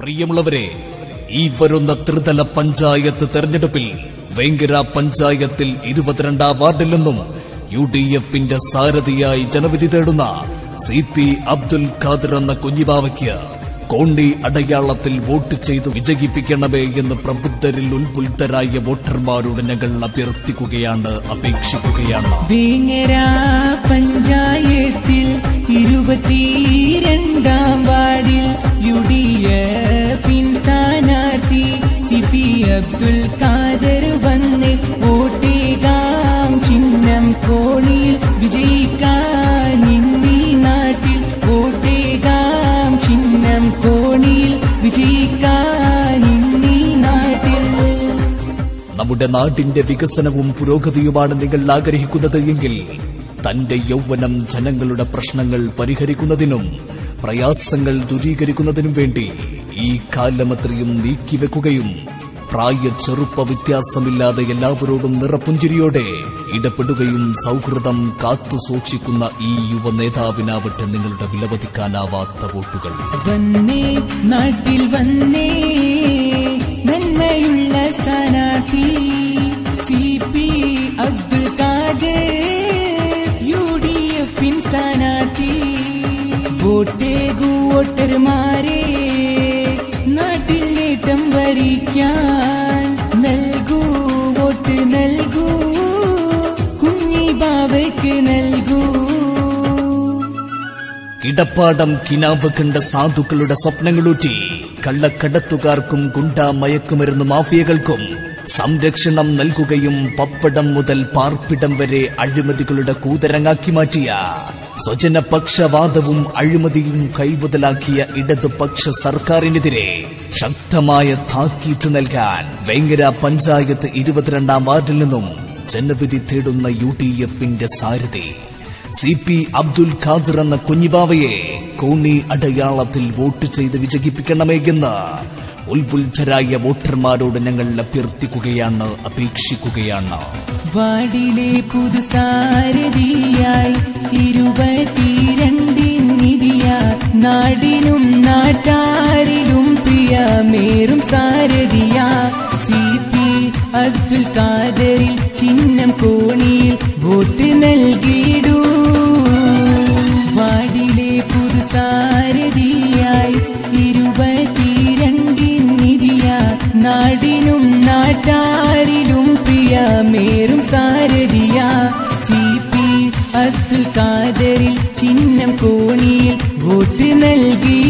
പ്രിയമുള്ളവരെ ഈ വരുന്ന ത്രിതല പഞ്ചായത്ത് തെരഞ്ഞെടുപ്പിൽ വേങ്കര പഞ്ചായത്തിൽ ഇരുപത്തിരണ്ടാം വാർഡിൽ നിന്നും യു ഡി എഫിന്റെ സാരഥിയായി ജനവിധി തേടുന്ന സി പി അബ്ദുൽ ഖാദർ എന്ന കുഞ്ഞിബാവയ്ക്ക് കോണ്ടി അടയാളത്തിൽ വോട്ട് ചെയ്തു വിജയിപ്പിക്കണമേ എന്ന് പ്രബുദ്ധരിൽ ഉത്ബുദ്ധരായ വോട്ടർമാരോട് ഞങ്ങൾ അഭ്യർത്ഥിക്കുകയാണ് അപേക്ഷിക്കുകയാണ് വേങ്ങര പഞ്ചായത്തിൽ ഇരുപത്തിരണ്ടാം വാർഡിൽ യു ഡി എഫിൻ സ്ഥാനാർത്ഥി സി പി അബ്ദുൽ ഖാദർ വന്ന് വോട്ടേകാം ചിഹ്നം കോണിയിൽ വിജയിക്കാൻ ഇന്നീ നാട്ടിൽ വോട്ടേകാം ചിഹ്നം കോണിയിൽ വിജയിക്കാൻ ഇന്നീ നാട്ടിൽ നമ്മുടെ നാടിന്റെ വികസനവും പുരോഗതിയുമാണ് നിങ്ങൾ ആഗ്രഹിക്കുന്നത് എങ്കിൽ തന്റെ യൗവനം ജനങ്ങളുടെ പ്രശ്നങ്ങൾ പരിഹരിക്കുന്നതിനും പ്രയാസങ്ങൾ ദൂരീകരിക്കുന്നതിനും വേണ്ടി ഈ കാലമത്രയും നീക്കിവെക്കുകയും പ്രായ ചെറുപ്പ വ്യത്യാസമില്ലാതെ എല്ലാവരോടും നിറപ്പുഞ്ചിരിയോടെ ഇടപെടുകയും സൗഹൃദം കാത്തു സൂക്ഷിക്കുന്ന ഈ യുവ നേതാവിനാവട്ടെ നിങ്ങളുടെ വിലമതിക്കാനാവാത്ത വോട്ടുകൾ വന്നേ നാട്ടിൽ വന്നേ നന്മയുള്ള സ്ഥാനാർത്ഥി C P Abdul Khader U D എഫിൻ സ്ഥാനാർത്ഥി വോട്ടേകു വോട്ടർമാരെ നാട്ടിൽ നേട്ടം വരിക്കാൻ നൽകൂ വോട്ട് നൽകൂ കുഞ്ഞി ബാബയ്ക്ക് നൽകൂ കിടപ്പാടം കിനാവ് കണ്ട സാധുക്കളുടെ സ്വപ്നങ്ങളൂറ്റി കള്ളക്കടത്തുകാർക്കും ഗുണ്ടാ മയക്കുമരുന്ന് മാഫിയകൾക്കും സംരക്ഷണം നൽകുകയും പപ്പടം മുതൽ പാർപ്പിടം വരെ അഴിമതികളുടെ കൂതരങ്ങാക്കി മാറ്റിയ സ്വജനപക്ഷവാദവും അഴിമതിയും കൈമുതലാക്കിയ ഇടതുപക്ഷ സർക്കാരിനെതിരെ ശക്തമായ താക്കീത്ത് നൽകാൻ വേങ്ങര പഞ്ചായത്ത് ഇരുപത്തിരണ്ടാം വാർഡിൽ നിന്നും ജനവിധി തേടുന്ന യു ഡി എഫിന്റെ സാരഥി സി പി അബ്ദുൽ ഖാദർ എന്ന കുഞ്ഞിബാവയെ കോണി അടയാളത്തിൽ വോട്ട് ചെയ്ത് വിജയിപ്പിക്കണമേ എന്ന് ഉത്ബുദ്ധരായ വോട്ടർമാരോട് ഞങ്ങൾ അഭ്യർത്ഥിക്കുകയാണ് അപേക്ഷിക്കുകയാണ് വാടിലെ പുതുസാരതിയായി ഇരുപത്തിരണ്ടിൻ നിധിയ നാടിനും നാട്ടാരിലും പ്രിയമേറും സാരതിയ സി പി അബ്ദുൽ ഖാദറിൽ ചിഹ്നം കോണിയിൽ വോട്ട് നൽകിയിടൂ വാടിലെ പുതുസാരതിയായി ഇരുപത്തിരണ്ടിൻ നിധിയ നാടിനും നാട്ടാരിലും പ്രിയമേറും സാരതിയ സി പി അബ്ദുൽ ഖാദറിൽ ചിഹ്നം കോണിയിൽ വോട്ട് നൽകി